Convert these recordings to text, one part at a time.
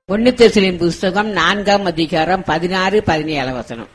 ஒன்னு தெசலின் புஸ்தகம் நான்காம் அதிகாரம் பதினாறு பதினேழு வசனம்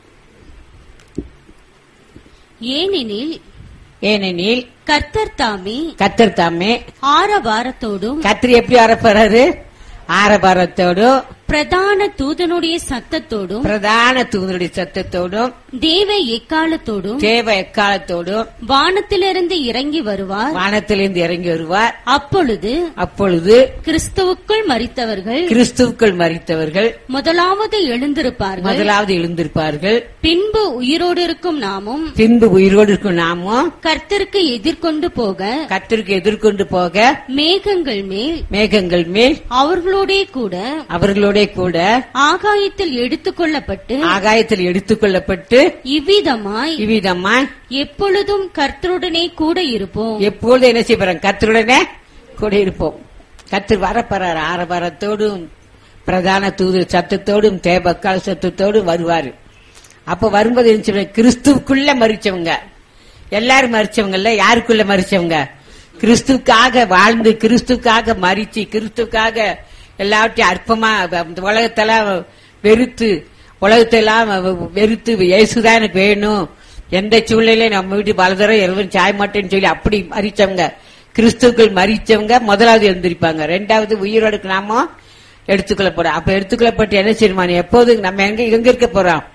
ஏனெனில் ஏனெனில் கர்த்தர் தாமே கத்தர் தாமே ஆரவாரத்தோடும் கத்திரி எப்படி வரப்போறாரு ஆரபாரத்தோடும் பிரதான தூதனுடைய சத்தத்தோடும் பிரதான தூதருடைய சத்தத்தோடும் தேவ எக்காலத்தோடும் தேவ எக்காலத்தோடும் வானத்திலிருந்து இறங்கி வருவார் வானத்திலிருந்து இறங்கி வருவார் அப்பொழுது அப்பொழுது கிறிஸ்துவுக்குள் மரித்தவர்கள் கிறிஸ்துவுக்குள் மறித்தவர்கள் முதலாவது எழுந்திருப்பார்கள் முதலாவது எழுந்திருப்பார்கள் பின்பு உயிரோடு இருக்கும் நாமும் பின்பு உயிரோடு இருக்கும் நாமும் கர்த்தருக்கு எதிர்கொண்டு போக கத்திற்கு எதிர்கொண்டு போக மேகங்கள் மேல் மேகங்கள் மேல் அவர்களோடே கூட அவர்களோட கூட ஆகாயத்தில் எடுத்துக் கொள்ளப்பட்டு ஆகாயத்தில் எடுத்துக் கொள்ளப்பட்டு இவ்விதமாய் இவ்விதமாய் எப்பொழுதும் கர்த்தருடனே கூட இருப்போம் எப்பொழுது என்ன செய்யறோம் கத்தருடனே கூட இருப்போம் கத்தர் வரப்போறார் ஆரவாரத்தோடும் பிரதான தூது சத்தத்தோடும் தேபக்கால் சத்தத்தோடும் வருவாரு அப்ப வரும்போது என்ன செய்வாங்க? கிறிஸ்துவுக்குள்ள மறிச்சவங்க எல்லாரும் மறிச்சவங்கல்ல யாருக்குள்ள மறிச்சவங்க கிறிஸ்துவுக்காக வாழ்ந்து கிறிஸ்துவுக்காக மறிச்சு கிறிஸ்துவுக்காக எல்லாவற்றையும் அற்பமா இந்த உலகத்தெல்லாம் வெறுத்து உலகத்தெல்லாம் வெறுத்து இயேசுதான் எனக்கு வேணும் எந்த சூழ்நிலையில நம்ம வீட்டு பலதரம் எல்லாம் சாய மாட்டேன்னு சொல்லி அப்படி மறிச்சவங்க கிறிஸ்துக்கள் மறிச்சவங்க முதலாவது எழுந்திருப்பாங்க ரெண்டாவது உயிரோடு நாம எடுத்துக்கொள்ளப்படும் அப்ப எடுத்துக்கொள்ளப்பட்டு என்ன செய்யுமா எப்போது நம்ம எங்க எங்க இருக்க போறோம்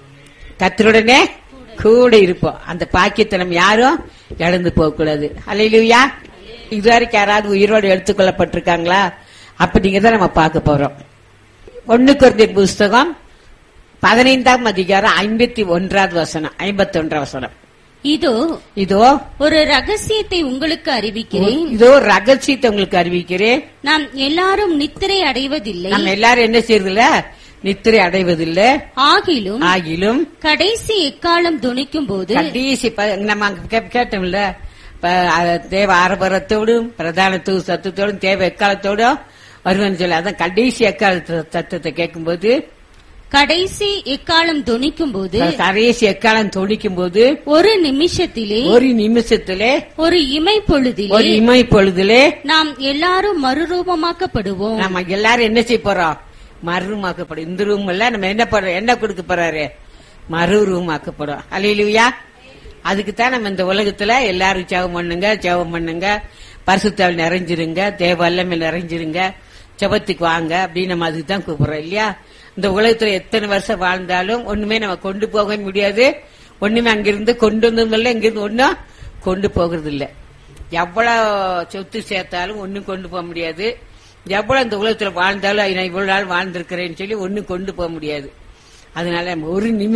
கத்தருடனே கூட இருப்போம் அந்த பாக்கியத்தை நம்ம யாரும் இழந்து போக கூடாது அல்லையா இதுவரைக்கும் யாராவது உயிரோடு எடுத்துக்கொள்ளப்பட்டிருக்காங்களா அப்படிங்கறத நம்ம பார்க்க போறோம் ஒன்னு குறைந்த புஸ்தகம் பதினைந்தாம் அதிகாரம் ஐம்பத்தி ஒன்றாவது வசனம் ஐம்பத்தி ஒன்றாம் வசனம் இதோ இதோ ஒரு ரகசியத்தை உங்களுக்கு அறிவிக்கிறேன் இதோ ஒரு ரகசியத்தை உங்களுக்கு அறிவிக்கிறேன் நாம் எல்லாரும் நித்திரை அடைவதில்லை நம்ம எல்லாரும் என்ன செய்யறதில்ல நித்திரை அடைவதில்லை ஆகிலும் ஆகிலும் கடைசி எக்காலம் துணிக்கும் போது கடைசி ப- நம்ம அங்க கே- கேட்டோம்ல ப- அஹ் தேவ ஆரபரத்தோடும் பிரதான தூ சத்தத்தோடும் தேவ எக்காலத்தோடும் வருவேன்னு சொல்லி அதான் கடைசி எக்கால ச- சத்தத்தை கேட்கும்போது கடைசி எக்காலம் துணிக்கும் போது கடைசி எக்காலம் தொடிக்கும் போது ஒரு நிமிஷத்திலே ஒரு நிமிஷத்திலே ஒரு இமை பொழுதிலே ஒரு இமை பொழுதிலே நாம் எல்லாரும் மறுரூபமாக்கப்படுவோம் நம்ம எல்லாரும் என்ன செய்ய போறோம் மறுரூமாக்கப்படும் இந்த ரூம்ல நம்ம என்ன பண்றோம் என்ன கொடுக்க போறாரு மறு ரூமாக்கப்படும் அலையிலுயா அதுக்கு தான் நம்ம இந்த உலகத்துல எல்லாரும் ஜெபம் பண்ணுங்க ஜெபம் பண்ணுங்க பரிசுத்தாவில் நிறைஞ்சிருங்க தேவ வல்லமையில் நிறைஞ்சிருங்க ஜெபத்துக்கு வாங்க அப்படின்னு நம்ம அதுக்கு தான் கூப்பிடுறோம் இல்லையா இந்த உலகத்துல எத்தனை வருஷம் வாழ்ந்தாலும் ஒண்ணுமே நம்ம கொண்டு போக முடியாது ஒண்ணுமே அங்கிருந்து கொண்டு வந்ததும் இல்லை இங்கிருந்து ஒன்னும் கொண்டு போகிறது இல்லை எவ்வளவு சொத்து சேர்த்தாலும் ஒண்ணும் கொண்டு போக முடியாது எவ்வளவு இந்த உலகத்துல வாழ்ந்தாலும் நான் இவ்வளவு நாள் வாழ்ந்திருக்கிறேன்னு சொல்லி ஒண்ணும் கொண்டு போக முடியாது அதனால நம்ம ஒரு நிமிஷம்